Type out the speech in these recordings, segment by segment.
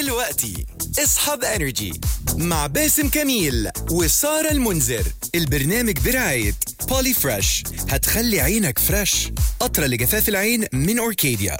دلوقتي اصحاب انرجي مع باسم كميل وسارة المنذر البرنامج برعاية بولي فريش هتخلي عينك فريش قطرة لجفاف العين من أوركيديا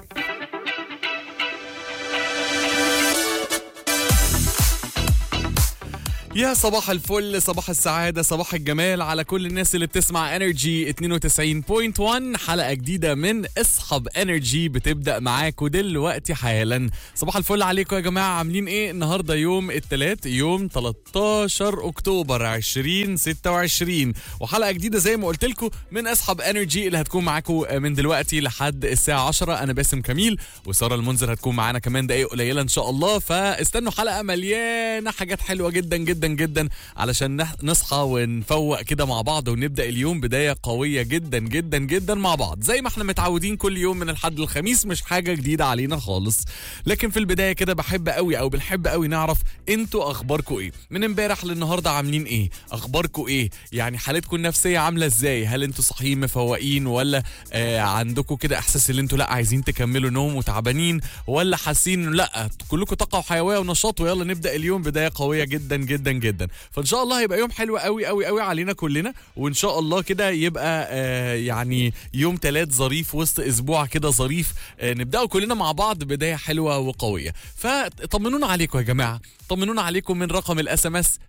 يا صباح الفل صباح السعادة صباح الجمال على كل الناس اللي بتسمع انرجي 92.1 حلقة جديدة من اصحاب انرجي بتبدأ معاكم دلوقتي حالا صباح الفل عليكم يا جماعة عاملين ايه النهاردة يوم الثلاث يوم 13 اكتوبر 2026 وحلقة جديدة زي ما قلت لكم من اصحاب انرجي اللي هتكون معاكم من دلوقتي لحد الساعة 10 انا باسم كميل وسارة المنذر هتكون معانا كمان دقايق قليلة ان شاء الله فاستنوا حلقة مليانة حاجات حلوة جدا جدا جدا علشان نح- نصحى ونفوق كده مع بعض ونبدا اليوم بدايه قويه جدا جدا جدا مع بعض زي ما احنا متعودين كل يوم من الحد للخميس مش حاجه جديده علينا خالص لكن في البدايه كده بحب قوي او بنحب قوي نعرف انتوا اخباركم ايه من امبارح للنهارده عاملين ايه اخباركم ايه يعني حالتكم النفسيه عامله ازاي هل انتوا صاحيين مفوقين ولا آه عندكم كده احساس ان انتوا لا عايزين تكملوا نوم وتعبانين ولا حاسين إنه لا كلكم طاقه وحيويه ونشاط ويلا نبدا اليوم بدايه قويه جدا جدا جدا فان شاء الله هيبقى يوم حلو قوي قوي قوي علينا كلنا وان شاء الله كده يبقى آه يعني يوم ثلاث ظريف وسط اسبوع كده ظريف آه نبداوا كلنا مع بعض بدايه حلوه وقويه فطمنونا عليكم يا جماعه طمنونا عليكم من رقم الاس ام اس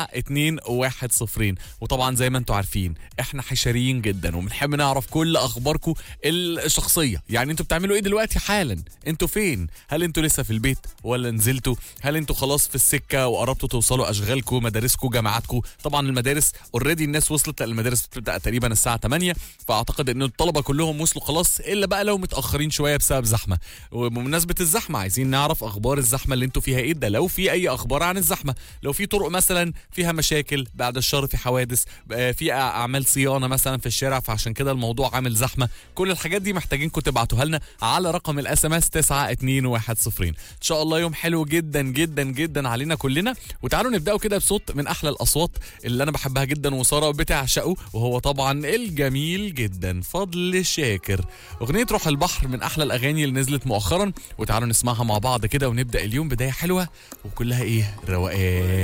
9210 وطبعا زي ما انتم عارفين احنا حشريين جدا وبنحب نعرف كل اخباركم الشخصيه يعني انتوا بتعملوا ايه دلوقتي حالا انتوا فين هل انتوا لسه في البيت ولا نزلتوا هل انتوا خلاص في السكه وقربتوا توصلوا اشغالكم مدارسكم جامعاتكم طبعا المدارس اوريدي الناس وصلت لأن المدارس بتبدا تقريبا الساعه 8 فاعتقد ان الطلبه كلهم وصلوا خلاص الا بقى لو متاخرين شويه بسبب زحمه وبمناسبه الزحمه عايزين نعرف اخبار الزحمه اللي انتوا فيها ايه ده لو في اي اخبار عن الزحمه لو في طرق مثلا فيها مشاكل بعد الشر في حوادث آه، في اعمال صيانه مثلا في الشارع فعشان كده الموضوع عامل زحمه كل الحاجات دي محتاجينكم تبعتوها لنا على رقم الاس ام اس 9210 ان شاء الله يوم حلو جدا جدا جدا علينا كلنا وتعالوا نبداوا كده بصوت من احلى الاصوات اللي انا بحبها جدا وساره بتعشقه وهو طبعا الجميل جدا فضل شاكر اغنيه روح البحر من احلى الاغاني اللي نزلت مؤخرا وتعالوا نسمعها مع بعض كده ونبدا اليوم بدايه حلوه وكلها ايه روقان